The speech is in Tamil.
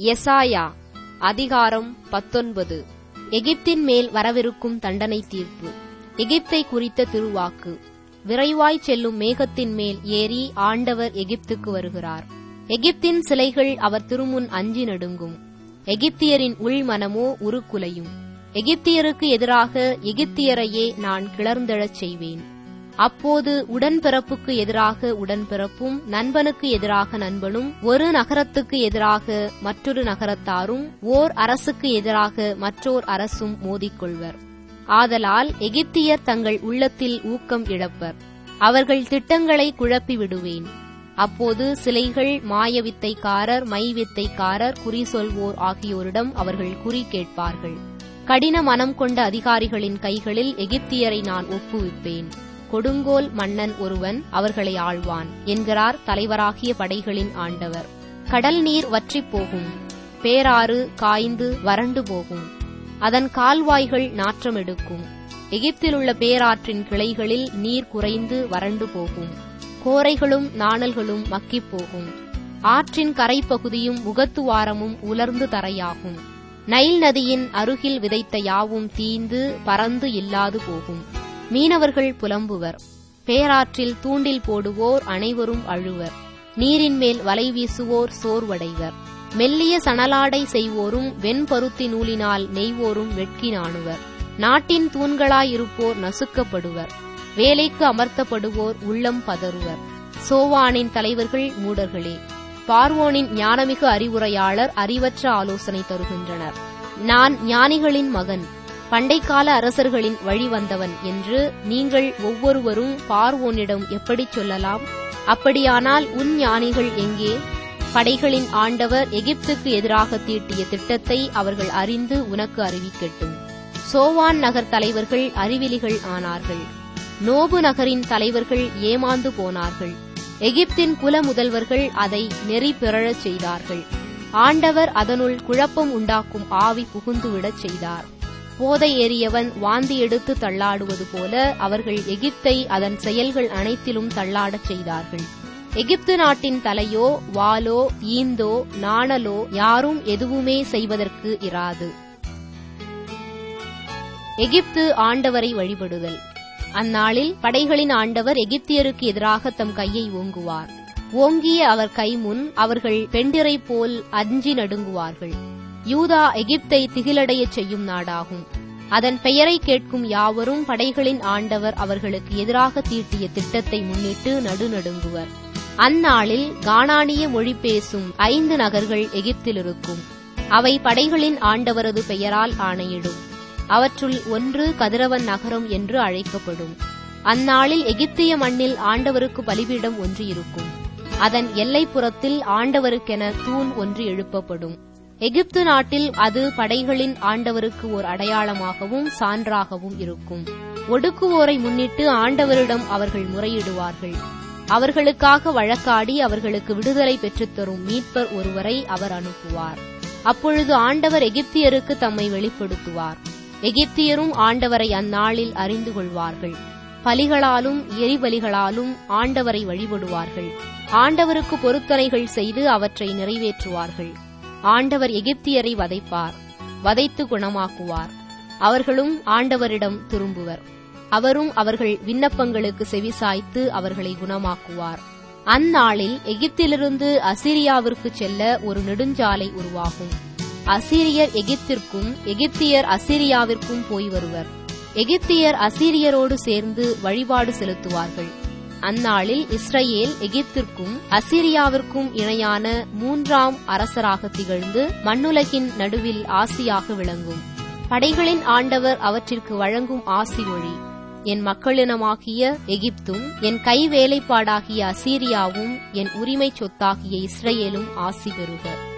எசாயா அதிகாரம் பத்தொன்பது எகிப்தின் மேல் வரவிருக்கும் தண்டனை தீர்ப்பு எகிப்தை குறித்த திருவாக்கு விரைவாய் செல்லும் மேகத்தின் மேல் ஏறி ஆண்டவர் எகிப்துக்கு வருகிறார் எகிப்தின் சிலைகள் அவர் திருமுன் அஞ்சி நடுங்கும் எகிப்தியரின் உள்மனமோ உருக்குலையும் எகிப்தியருக்கு எதிராக எகிப்தியரையே நான் கிளர்ந்தெழச் செய்வேன் அப்போது உடன்பிறப்புக்கு எதிராக உடன்பிறப்பும் நண்பனுக்கு எதிராக நண்பனும் ஒரு நகரத்துக்கு எதிராக மற்றொரு நகரத்தாரும் ஓர் அரசுக்கு எதிராக மற்றோர் அரசும் மோதிக்கொள்வர் ஆதலால் எகிப்தியர் தங்கள் உள்ளத்தில் ஊக்கம் இழப்பர் அவர்கள் திட்டங்களை குழப்பி விடுவேன் அப்போது சிலைகள் மாயவித்தைக்காரர் மைவித்தைக்காரர் குறி சொல்வோர் ஆகியோரிடம் அவர்கள் குறி கேட்பார்கள் கடின மனம் கொண்ட அதிகாரிகளின் கைகளில் எகிப்தியரை நான் ஒப்புவிப்பேன் கொடுங்கோல் மன்னன் ஒருவன் அவர்களை ஆழ்வான் என்கிறார் தலைவராகிய படைகளின் ஆண்டவர் கடல் நீர் வற்றிப் போகும் பேராறு காய்ந்து வறண்டு போகும் அதன் கால்வாய்கள் நாற்றம் எடுக்கும் எகிப்தில் உள்ள பேராற்றின் கிளைகளில் நீர் குறைந்து வறண்டு போகும் கோரைகளும் நாணல்களும் மக்கிப் போகும் ஆற்றின் கரைப்பகுதியும் முகத்துவாரமும் உலர்ந்து தரையாகும் நைல் நதியின் அருகில் விதைத்த யாவும் தீந்து பறந்து இல்லாது போகும் மீனவர்கள் புலம்புவர் பேராற்றில் தூண்டில் போடுவோர் அனைவரும் அழுவர் நீரின் மேல் வலை வீசுவோர் சோர்வடைவர் மெல்லிய சணலாடை செய்வோரும் வெண்பருத்தி நூலினால் நெய்வோரும் வெட்கி நாணுவர் நாட்டின் தூண்களாயிருப்போர் நசுக்கப்படுவர் வேலைக்கு அமர்த்தப்படுவோர் உள்ளம் பதறுவர் சோவானின் தலைவர்கள் மூடர்களே பார்வோனின் ஞானமிகு அறிவுரையாளர் அறிவற்ற ஆலோசனை தருகின்றனர் நான் ஞானிகளின் மகன் பண்டைக்கால அரசர்களின் வழி வந்தவன் என்று நீங்கள் ஒவ்வொருவரும் பார்வோனிடம் எப்படி சொல்லலாம் அப்படியானால் உன் ஞானிகள் எங்கே படைகளின் ஆண்டவர் எகிப்துக்கு எதிராக தீட்டிய திட்டத்தை அவர்கள் அறிந்து உனக்கு அறிவிக்கட்டும் சோவான் நகர் தலைவர்கள் அறிவிலிகள் ஆனார்கள் நோபு நகரின் தலைவர்கள் ஏமாந்து போனார்கள் எகிப்தின் குல முதல்வர்கள் அதை நெறி பிறழச் செய்தார்கள் ஆண்டவர் அதனுள் குழப்பம் உண்டாக்கும் ஆவி புகுந்துவிடச் செய்தார் போதை ஏறியவன் வாந்தி எடுத்து தள்ளாடுவது போல அவர்கள் எகிப்தை அதன் செயல்கள் அனைத்திலும் தள்ளாடச் செய்தார்கள் எகிப்து நாட்டின் தலையோ வாலோ ஈந்தோ நாணலோ யாரும் எதுவுமே செய்வதற்கு இராது எகிப்து ஆண்டவரை வழிபடுதல் அந்நாளில் படைகளின் ஆண்டவர் எகிப்தியருக்கு எதிராக தம் கையை ஓங்குவார் ஓங்கிய அவர் கை முன் அவர்கள் பெண்டிரை போல் அஞ்சி நடுங்குவார்கள் யூதா எகிப்தை திகிலடையச் செய்யும் நாடாகும் அதன் பெயரை கேட்கும் யாவரும் படைகளின் ஆண்டவர் அவர்களுக்கு எதிராக தீட்டிய திட்டத்தை முன்னிட்டு நடுநடுங்குவர் அந்நாளில் கானானிய மொழி பேசும் ஐந்து நகர்கள் எகிப்தில் இருக்கும் அவை படைகளின் ஆண்டவரது பெயரால் ஆணையிடும் அவற்றுள் ஒன்று கதிரவன் நகரம் என்று அழைக்கப்படும் அந்நாளில் எகிப்திய மண்ணில் ஆண்டவருக்கு பலிபீடம் ஒன்று இருக்கும் அதன் எல்லைப்புறத்தில் ஆண்டவருக்கென தூண் ஒன்று எழுப்பப்படும் எகிப்து நாட்டில் அது படைகளின் ஆண்டவருக்கு ஓர் அடையாளமாகவும் சான்றாகவும் இருக்கும் ஒடுக்குவோரை முன்னிட்டு ஆண்டவரிடம் அவர்கள் முறையிடுவார்கள் அவர்களுக்காக வழக்காடி அவர்களுக்கு விடுதலை பெற்றுத்தரும் மீட்பர் ஒருவரை அவர் அனுப்புவார் அப்பொழுது ஆண்டவர் எகிப்தியருக்கு தம்மை வெளிப்படுத்துவார் எகிப்தியரும் ஆண்டவரை அந்நாளில் அறிந்து கொள்வார்கள் பலிகளாலும் எரிபலிகளாலும் ஆண்டவரை வழிபடுவார்கள் ஆண்டவருக்கு பொருத்தனைகள் செய்து அவற்றை நிறைவேற்றுவார்கள் ஆண்டவர் எகிப்தியரை வதைப்பார் வதைத்து குணமாக்குவார் அவர்களும் ஆண்டவரிடம் திரும்புவர் அவரும் அவர்கள் விண்ணப்பங்களுக்கு செவிசாய்த்து அவர்களை குணமாக்குவார் அந்நாளில் எகிப்திலிருந்து அசிரியாவிற்கு செல்ல ஒரு நெடுஞ்சாலை உருவாகும் அசீரியர் எகிப்திற்கும் எகிப்தியர் அசீரியாவிற்கும் போய் வருவர் எகிப்தியர் அசீரியரோடு சேர்ந்து வழிபாடு செலுத்துவார்கள் அந்நாளில் இஸ்ரேல் எகிப்திற்கும் அசீரியாவிற்கும் இணையான மூன்றாம் அரசராக திகழ்ந்து மண்ணுலகின் நடுவில் ஆசியாக விளங்கும் படைகளின் ஆண்டவர் அவற்றிற்கு வழங்கும் ஆசி மொழி என் மக்களினமாகிய எகிப்தும் என் கை வேலைப்பாடாகிய அசீரியாவும் என் உரிமை சொத்தாகிய இஸ்ரேலும் ஆசி பெறுவர்